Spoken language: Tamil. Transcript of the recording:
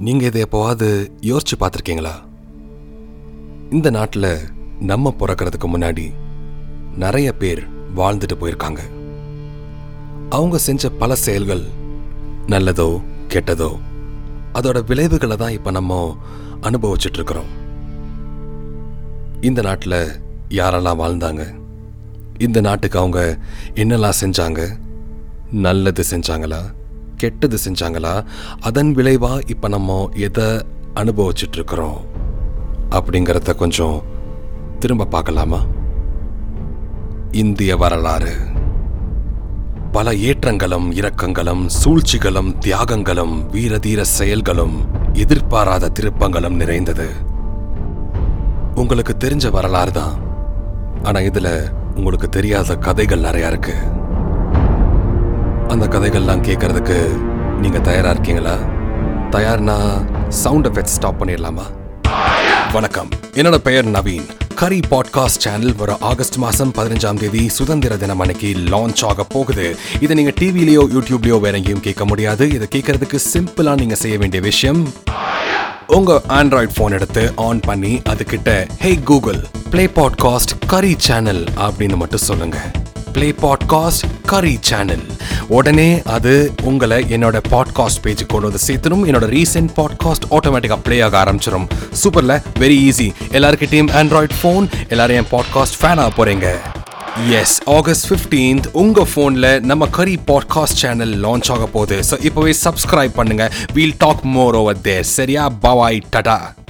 நீங்க இதை எப்போவாது யோசிச்சு பார்த்துருக்கீங்களா இந்த நாட்டில் நம்ம பிறக்கிறதுக்கு முன்னாடி நிறைய பேர் வாழ்ந்துட்டு போயிருக்காங்க அவங்க செஞ்ச பல செயல்கள் நல்லதோ கெட்டதோ அதோட விளைவுகளை தான் இப்போ நம்ம அனுபவிச்சுட்டு இருக்கிறோம் இந்த நாட்டில் யாரெல்லாம் வாழ்ந்தாங்க இந்த நாட்டுக்கு அவங்க என்னெல்லாம் செஞ்சாங்க நல்லது செஞ்சாங்களா கெட்டது செஞ்சாங்களா அதன் விளைவா இப்போ நம்ம எதை அனுபவிச்சுட்டு இருக்கிறோம் அப்படிங்கிறத கொஞ்சம் திரும்ப பார்க்கலாமா இந்திய வரலாறு பல ஏற்றங்களும் இரக்கங்களும் சூழ்ச்சிகளும் தியாகங்களும் வீரதீர செயல்களும் எதிர்பாராத திருப்பங்களும் நிறைந்தது உங்களுக்கு தெரிஞ்ச வரலாறு தான் ஆனா இதுல உங்களுக்கு தெரியாத கதைகள் நிறைய இருக்கு அந்த கதைகள்லாம் கேட்கறதுக்கு நீங்க தயாரா இருக்கீங்களா தயார்னா சவுண்ட் எஃபெக்ட் ஸ்டாப் பண்ணிடலாமா வணக்கம் என்னோட பெயர் நவீன் கரி பாட்காஸ்ட் சேனல் வர ஆகஸ்ட் மாசம் பதினஞ்சாம் தேதி சுதந்திர தினம் அன்னைக்கு லான்ச் ஆக போகுது இதை நீங்க டிவிலயோ யூடியூப்லயோ வேற எங்கேயும் கேட்க முடியாது இதை கேட்கறதுக்கு சிம்பிளா நீங்க செய்ய வேண்டிய விஷயம் உங்க ஆண்ட்ராய்ட் போன் எடுத்து ஆன் பண்ணி அதுகிட்ட hey Google play podcast Curry channel அப்படின்னு மட்டும் சொல்லுங்க ப்ளே பாட்காஸ்ட் கரி சேனல் உடனே அது உங்களை என்னோட பாட்காஸ்ட் பேஜுக்கு கொண்டு வந்து சேர்த்துடும் என்னோட ரீசெண்ட் பாட்காஸ்ட் ஆட்டோமேட்டிக்காக ப்ளே ஆக ஆரம்பிச்சிடும் சூப்பர்ல வெரி ஈஸி எல்லாருக்கிட்டையும் ஆண்ட்ராய்ட் ஃபோன் எல்லாரும் என் பாட்காஸ்ட் ஃபேன் ஆக போறீங்க எஸ் ஆகஸ்ட் ஃபிஃப்டீன்த் உங்க ஃபோன்ல நம்ம கரி பாட்காஸ்ட் சேனல் லான்ச் ஆக போகுது ஸோ இப்போவே சப்ஸ்கிரைப் பண்ணுங்க we'll talk more over there சரியா பவாய் டடா